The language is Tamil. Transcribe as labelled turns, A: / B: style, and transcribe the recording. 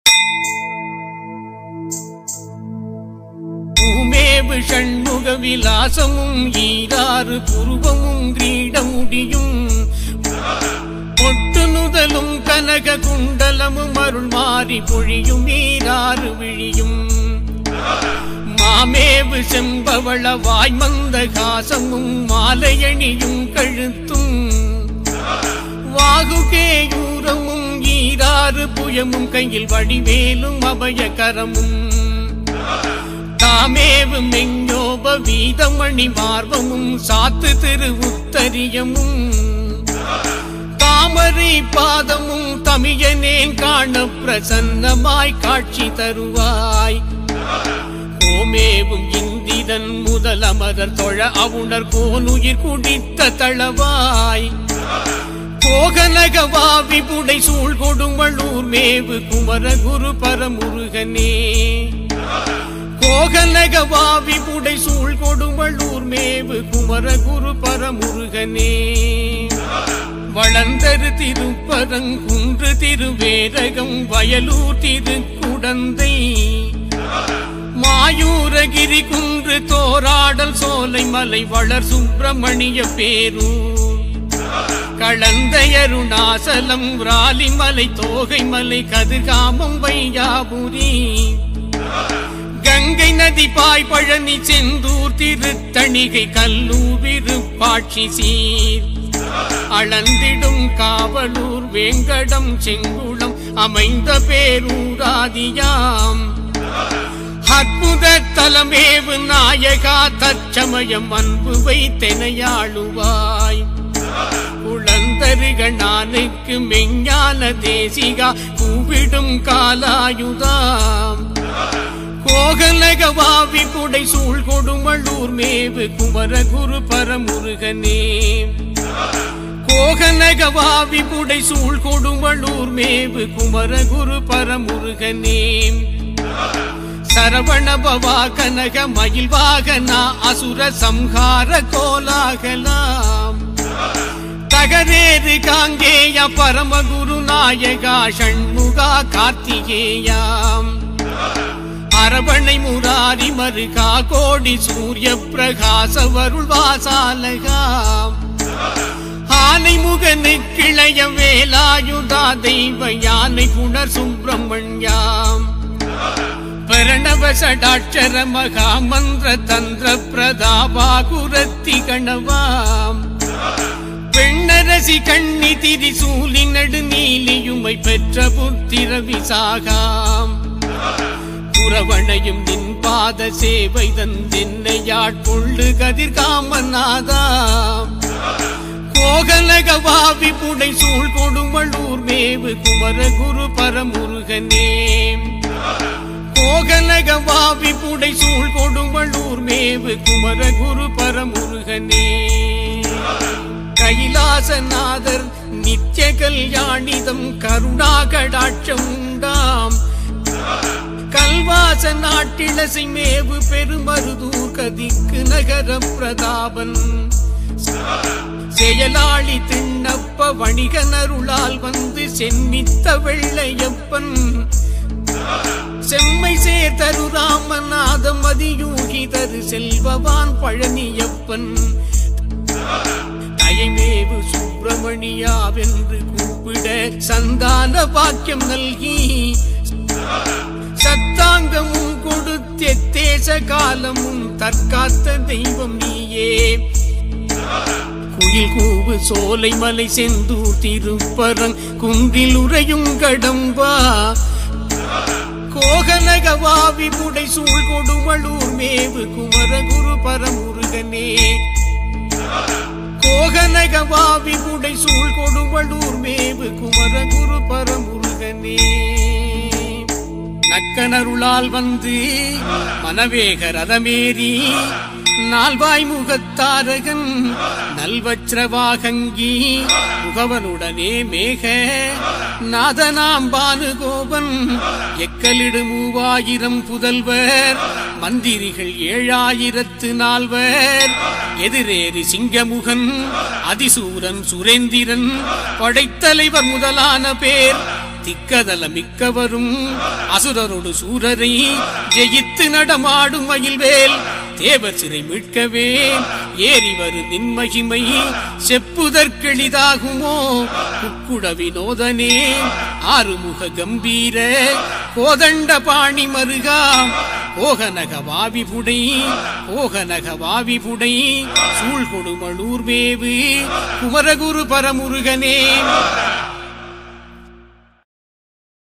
A: பூமேவு ஷண்முக விலாசமும் ஈராறு புருவமும் கிரீடமுடியும் பொட்டு நுதலும் கனக குண்டலமும் அருள் மாறி பொழியும் ஈராறு விழியும் மாமேவு செம்பவள வாய்மந்த காசமும் மாலையணியும் கழுத்தும் வாகுகேயூரமும் ஈராறு புயமும் கையில் வடிவேலும் அபயகரமும் தாமேவு மெஞ்சோப வீதமணி மார்பமும் சாத்து திரு உத்தரியமும் தாமரை பாதமும் தமியனேன் காண பிரசன்னமாய் காட்சி தருவாய் கோமேவும் இந்திரன் முதல் அமரர் தொழ அவுணர் கோனுயிர் குடித்த தளவாய் கோகனகவா விபுடை சூழ் கொடுமளூர் மேவு குமர குரு பரமுருகனே கோகனகவா விபுடை சூழ் கொடுமளூர் மேவு குமர குரு பரமுருகனே வளர்ந்தரு திருப்பரங்குன்று திருவேரகம் வயலூர் திருக்குடந்தை மாயூரகிரி குன்று தோராடல் சோலை மலை வளர் சுப்பிரமணிய பேரூர் களந்தையருணாசலம் ராலிமலை தோகை மலை கதிர்காமம் வையாபுரி கங்கை நதி பாய் பழனி செந்தூர் திருத்தணிகை கல்லூர் விருப்பாட்சி சீர் அளந்திடும் காவலூர் வேங்கடம் செங்குளம் அமைந்த பேரூராதியாம் அற்புத தலமேவு நாயகா தற்சமயம் அன்பு வைத்தெனையாளுவாய் குழந்தருகணானுக்கு மெஞ்ஞான தேசிகா கூவிடும் காலாயுதாம் கோகலகவாவி புடை சூழ் கொடுமளூர் மேவு குமர குரு பரமுருகனே கோகனகவாவி புடை சூழ் கொடுமளூர் மேவு குமர குரு பரமுருகனே சரவண பவா கனக மயில் வாகனா அசுர சம்ஹார கோலாகலாம் தகரேறு காங்கேய பரமகுரு நாயகா ஷண்முகா கார்த்திகேயாம் அரவணை முராரி மருகா கோடி சூரிய பிரகாச வருள் வாசாலகாம் ஆனை முகனு கிளைய வேலாயுதா தெய்வ யானை புனர் சுப்பிரமணியாம் பிரணவ சடாட்சர மகா மந்திர தந்திர பிரதாபா குரத்தி கணவாம் பெண்ணரசி கண்ணி திரிசூலி நடு நீலியுமை பெற்ற புத்திர விசாகாம் புறவணையும் நின் பாத சேவை தந்தென்னையாட்கொள்ளு கதிர்காமநாதாம் கோகலகவாவி புடை சூழ் கொடுமளூர் மேவு குமர குரு பரமுருகனே கோகலகவாவி புடை சூழ் கொடுமளூர் மேவு குமர குரு பரமுருகனே கைலாசநாதர் நித்ய கல்யாணிதம் கருணாகடாட்சம் உண்டாம் கல்வாச நாட்டிலசை மேவு பெருமருதூர் கதிக்கு நகர பிரதாபன் செயலாளி திண்ணப்ப வணிகனருளால் வந்து சென்னித்த வெள்ளையப்பன் செம்மை சேர் தரு ராமநாதம் அதியூகி தரு செல்வவான் பழனியப்பன் தயமேவு சுப்பிரமணியாவென்று கூப்பிட சந்தான பாக்கியம் நல்கி சத்தாங்கமும் கொடுத்தே தேச காலமும் தற்காத்த தெய்வம் நீயே குயில் கூவு சோலை மலை செந்தூர் திருப்பரங் குன்றில் உறையும் கடம்பா கோகனகவாவி புடை சூழ் கொடுமளூர் மேவு குமரகுரு பரமுருகனே கோகனகவாவி புடை சூழ் கொடுமளூர் மேவு குமரகுரு பரமுருகனே நக்கனருளால் வந்து மனவேக ரதமேறி நால்வாய் முகத்தாரகன் நல்வச்ரவாகங்கி முகவனுடனே மேக நாதனாம் பானுகோபன் எக்கலிடு மூவாயிரம் புதல்வர் மந்திரிகள் ஏழாயிரத்து நால்வர் எதிரேறி சிங்கமுகன் அதிசூரன் சுரேந்திரன் படைத்தலைவர் முதலான பேர் திக்கதல மிக்கவரும் அசுரரோடு சூரரை ஜெயித்து நடமாடும் மகிழ்வேல் தேவர் சிறை மீட்கவே ஏறி வரும் நின்மகிமை செப்புதற்கெளிதாகுமோ குக்குட வினோதனே ஆறுமுக கம்பீர கோதண்ட பாணி மருகா கோகனக வாவிபுடை கோகனக வாவிபுடை சூழ்கொடுமளூர் மேவு குமரகுரு பரமுருகனே